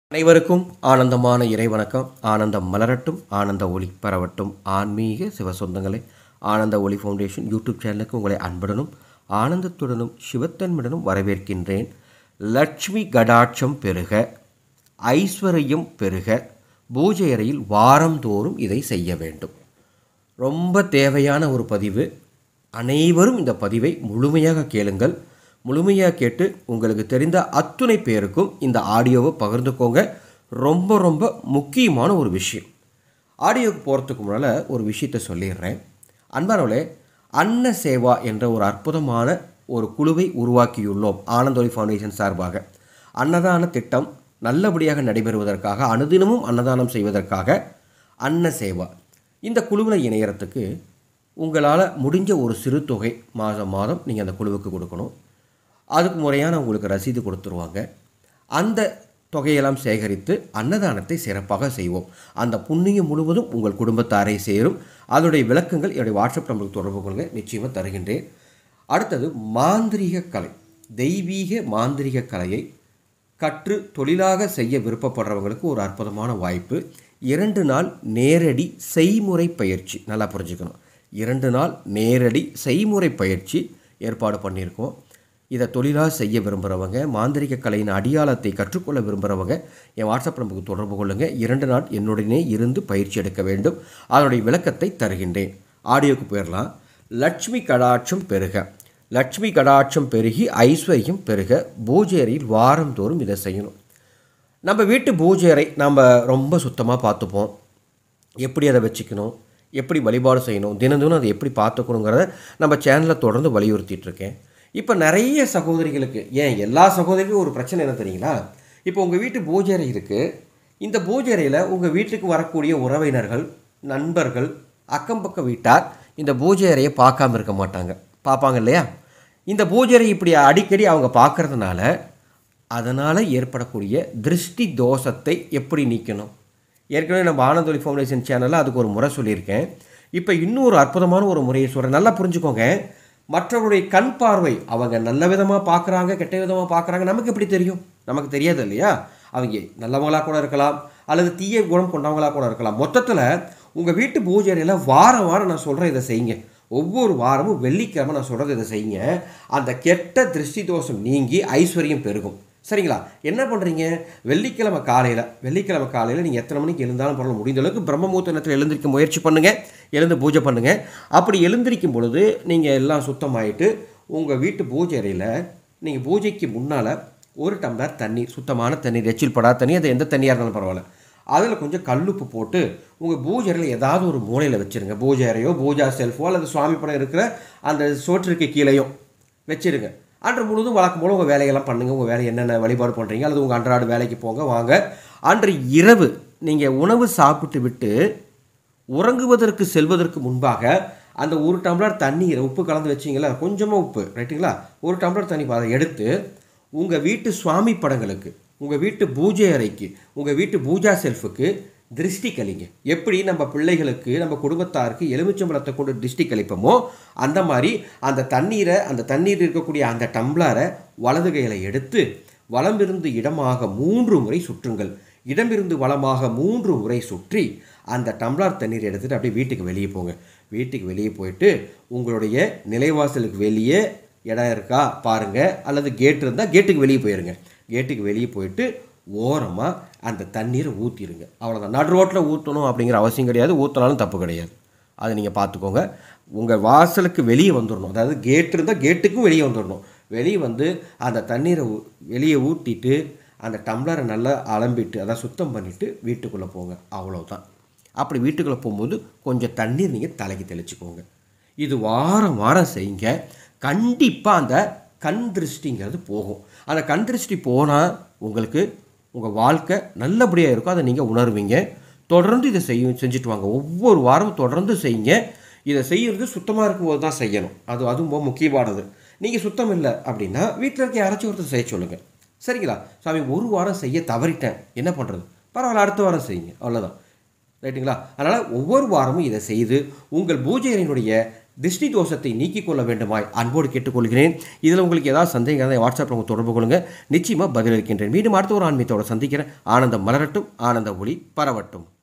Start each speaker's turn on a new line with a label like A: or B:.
A: அனைவருக்கும் ஆனந்தமான இறைவணக்கம் ஆனந்தம் மலரட்டும் ஆனந்த ஒளி பரவட்டும் ஆன்மீக சிவசொந்தங்களே ஆனந்த ஒளி ஃபவுண்டேஷன் யூடியூப் சேனலுக்கு உங்களை அன்புடனும் ஆனந்தத்துடனும் சிவத்தன்முடனும் வரவேற்கின்றேன் லட்சுமி கடாட்சம் பெருக ஐஸ்வர்யம் பெருக பூஜை அறையில் வாரந்தோறும் இதை செய்ய வேண்டும் ரொம்ப தேவையான ஒரு பதிவு அனைவரும் இந்த பதிவை முழுமையாக கேளுங்கள் முழுமையாக கேட்டு உங்களுக்கு தெரிந்த அத்துணை பேருக்கும் இந்த ஆடியோவை பகிர்ந்துக்கோங்க ரொம்ப ரொம்ப முக்கியமான ஒரு விஷயம் ஆடியோவுக்கு போகிறதுக்கு முன்னால் ஒரு விஷயத்தை சொல்லிடுறேன் அன்பானவளே அன்ன சேவா என்ற ஒரு அற்புதமான ஒரு குழுவை உருவாக்கியுள்ளோம் ஆனந்தொலி ஃபவுண்டேஷன் சார்பாக அன்னதான திட்டம் நல்லபடியாக நடைபெறுவதற்காக அனுதினமும் அன்னதானம் செய்வதற்காக அன்ன சேவா இந்த குழுவில் இணையறதுக்கு உங்களால் முடிஞ்ச ஒரு சிறு தொகை மாதம் மாதம் நீங்கள் அந்த குழுவுக்கு கொடுக்கணும் அதுக்கு முறையான உங்களுக்கு ரசீது கொடுத்துருவாங்க அந்த தொகையெல்லாம் சேகரித்து அன்னதானத்தை சிறப்பாக செய்வோம் அந்த புண்ணியம் முழுவதும் உங்கள் குடும்பத்தாரை சேரும் அதனுடைய விளக்கங்கள் என்னுடைய வாட்ஸ்அப் நம்பருக்கு தொடர்பு கொள்க நிச்சயமாக தருகின்றேன் அடுத்தது மாந்திரீக கலை தெய்வீக மாந்திரீக கலையை கற்று தொழிலாக செய்ய விருப்பப்படுறவங்களுக்கு ஒரு அற்புதமான வாய்ப்பு இரண்டு நாள் நேரடி செய்முறை பயிற்சி நல்லா புரிஞ்சுக்கணும் இரண்டு நாள் நேரடி செய்முறை பயிற்சி ஏற்பாடு பண்ணியிருக்கோம் இதை தொழிலாக செய்ய விரும்புகிறவங்க மாந்திரிக கலையின் அடியாளத்தை கற்றுக்கொள்ள விரும்புகிறவங்க என் வாட்ஸ்அப் நம்பருக்கு தொடர்பு கொள்ளுங்கள் இரண்டு நாள் என்னுடனே இருந்து பயிற்சி எடுக்க வேண்டும் அதனுடைய விளக்கத்தை தருகின்றேன் ஆடியோக்கு போயிடலாம் லட்சுமி கடாட்சம் பெருக லட்சுமி கடாட்சம் பெருகி ஐஸ்வர்யம் பெருக பூஜை அறையில் வாரந்தோறும் இதை செய்யணும் நம்ம வீட்டு பூஜை அறை நம்ம ரொம்ப சுத்தமாக பார்த்துப்போம் எப்படி அதை வச்சுக்கணும் எப்படி வழிபாடு செய்யணும் தினம் தினம் அதை எப்படி பார்த்துக்கணுங்கிறத நம்ம சேனலில் தொடர்ந்து வலியுறுத்திட்டு இருக்கேன் இப்போ நிறைய சகோதரிகளுக்கு ஏன் எல்லா சகோதரிக்கும் ஒரு பிரச்சனை என்ன தெரியுங்களா இப்போ உங்கள் வீட்டு பூஜை அறை இருக்குது இந்த பூஜை அறையில் உங்கள் வீட்டுக்கு வரக்கூடிய உறவினர்கள் நண்பர்கள் அக்கம் பக்கம் வீட்டார் இந்த பூஜை அறையை பார்க்காம இருக்க மாட்டாங்க பார்ப்பாங்க இல்லையா இந்த பூஜை அறை இப்படி அடிக்கடி அவங்க பார்க்கறதுனால அதனால் ஏற்படக்கூடிய திருஷ்டி தோஷத்தை எப்படி நீக்கணும் ஏற்கனவே நம்ம ஆனந்தொலி ஃபவுண்டேஷன் சேனலில் அதுக்கு ஒரு முறை சொல்லியிருக்கேன் இப்போ இன்னும் ஒரு அற்புதமான ஒரு முறையை சொல்கிறேன் நல்லா புரிஞ்சுக்கோங்க மற்றவருடைய கண் பார்வை அவங்க நல்ல விதமாக பார்க்குறாங்க கெட்ட விதமாக பார்க்குறாங்க நமக்கு எப்படி தெரியும் நமக்கு தெரியாது இல்லையா அவங்க நல்லவங்களாக கூட இருக்கலாம் அல்லது தீய குணம் கொண்டவங்களாக கூட இருக்கலாம் மொத்தத்தில் உங்கள் வீட்டு பூஜை அறையில் வாரம் வாரம் நான் சொல்கிறேன் இதை செய்யுங்க ஒவ்வொரு வாரமும் வெள்ளிக்கிழமை நான் சொல்கிறது இதை செய்யுங்க அந்த கெட்ட திருஷ்டி தோஷம் நீங்கி ஐஸ்வர்யம் பெருகும் சரிங்களா என்ன பண்ணுறீங்க வெள்ளிக்கிழமை காலையில் வெள்ளிக்கிழமை காலையில் நீங்கள் எத்தனை மணிக்கு எழுந்தாலும் பரவாயில்ல முடிந்த அளவுக்கு பிரம்மமுகூர்த்த நேரத்தில் எழுந்திருக்க முயற்சி பண்ணுங்கள் எழுந்து பூஜை பண்ணுங்கள் அப்படி எழுந்திருக்கும் பொழுது நீங்கள் எல்லாம் சுத்தமாயிட்டு உங்கள் வீட்டு பூஜை அறையில் நீங்கள் பூஜைக்கு முன்னால் ஒரு டம்ளர் தண்ணீர் சுத்தமான தண்ணீர் எச்சில் படாத தண்ணி அது எந்த தண்ணியாக இருந்தாலும் பரவாயில்ல அதில் கொஞ்சம் கல்லுப்பு போட்டு உங்கள் பூஜை அறையில் ஏதாவது ஒரு மூலையில் வச்சுருங்க பூஜை அறையோ பூஜா செல்ஃபோ அல்லது சுவாமி படம் இருக்கிற அந்த சோற்றிற்கு கீழேயும் வச்சுருங்க அன்று முழுவதும் வழக்கம் போல் உங்கள் வேலையெல்லாம் பண்ணுங்கள் உங்கள் வேலை என்னென்ன வழிபாடு பண்ணுறீங்க அல்லது உங்கள் அன்றாட வேலைக்கு போங்க வாங்க அன்று இரவு நீங்கள் உணவு சாப்பிட்டு விட்டு உறங்குவதற்கு செல்வதற்கு முன்பாக அந்த ஒரு டம்ளர் தண்ணீரை உப்பு கலந்து வச்சிங்களா கொஞ்சமாக உப்பு ரைட்டுங்களா ஒரு டம்ளர் தண்ணி அதை எடுத்து உங்கள் வீட்டு சுவாமி படங்களுக்கு உங்கள் வீட்டு பூஜை அறைக்கு உங்கள் வீட்டு பூஜா செல்ஃபுக்கு திருஷ்டி கழிங்க எப்படி நம்ம பிள்ளைகளுக்கு நம்ம குடும்பத்தாருக்கு எலுமிச்சம்பழத்தை கொண்டு திருஷ்டி கழிப்போமோ அந்த மாதிரி அந்த தண்ணீரை அந்த தண்ணீர் இருக்கக்கூடிய அந்த டம்ளரை வலது கையில் எடுத்து வலமிருந்து இடமாக மூன்று முறை சுற்றுங்கள் இடமிருந்து வளமாக மூன்று முறை சுற்றி அந்த டம்ளர் தண்ணீர் எடுத்துகிட்டு அப்படியே வீட்டுக்கு வெளியே போங்க வீட்டுக்கு வெளியே போயிட்டு உங்களுடைய நிலைவாசலுக்கு வெளியே இடம் இருக்கா பாருங்கள் அல்லது கேட் இருந்தால் கேட்டுக்கு வெளியே போயிருங்க கேட்டுக்கு வெளியே போயிட்டு ஓரமாக அந்த தண்ணீரை ஊற்றிடுங்க அவ்வளோதான் நடு ரோட்டில் ஊற்றணும் அப்படிங்கிற அவசியம் கிடையாது ஊற்றினாலும் தப்பு கிடையாது அதை நீங்கள் பார்த்துக்கோங்க உங்கள் வாசலுக்கு வெளியே வந்துடணும் அதாவது கேட் இருந்தால் கேட்டுக்கும் வெளியே வந்துடணும் வெளியே வந்து அந்த தண்ணீரை ஊ- வெளியே ஊற்றிட்டு அந்த டம்ளரை நல்லா அலம்பிட்டு அதை சுத்தம் பண்ணிவிட்டு வீட்டுக்குள்ளே போங்க அவ்வளவுதான் அப்படி வீட்டுக்குள்ளே போகும்போது கொஞ்சம் தண்ணீர் நீங்கள் தலைக்கு தெளிச்சுக்கோங்க இது வாரம் வாரம் செய்யுங்க கண்டிப்பாக அந்த கண் திருஷ்டிங்கிறது போகும் அந்த கண் திருஷ்டி போனால் உங்களுக்கு உங்கள் வாழ்க்கை நல்லபடியாக இருக்கும் அதை நீங்கள் உணர்வீங்க தொடர்ந்து இதை செய்ய செஞ்சுட்டு வாங்க ஒவ்வொரு வாரமும் தொடர்ந்து செய்யுங்க இதை செய்யறது சுத்தமாக இருக்கும்போது தான் செய்யணும் அது அதுவும் ரொம்ப முக்கியமானது நீங்கள் சுத்தம் இல்லை அப்படின்னா வீட்டில் இருக்க யாராச்சும் ஒருத்தர் செய்ய சொல்லுங்கள் சரிங்களா சாமி ஒரு வாரம் செய்ய தவறிட்டேன் என்ன பண்ணுறது பரவாயில்ல அடுத்த வாரம் செய்யுங்க அவ்வளோதான் ரைட்டுங்களா அதனால் ஒவ்வொரு வாரமும் இதை செய்து உங்கள் பூஜை அறையினுடைய திருஷ்டி தோஷத்தை நீக்கிக் கொள்ள வேண்டுமாய் அன்போடு கேட்டுக்கொள்கிறேன் இதில் உங்களுக்கு ஏதாவது சந்தேகம் இருந்தால் வாட்ஸ்அப்பில் உங்கள் தொடர்பு கொள்ளுங்க நிச்சயமாக பதிலளிக்கின்றேன் மீண்டும் அடுத்த ஒரு ஆன்மீகத்தோட சந்திக்கிறேன் ஆனந்தம் மலரட்டும் ஆனந்த ஒளி பரவட்டும்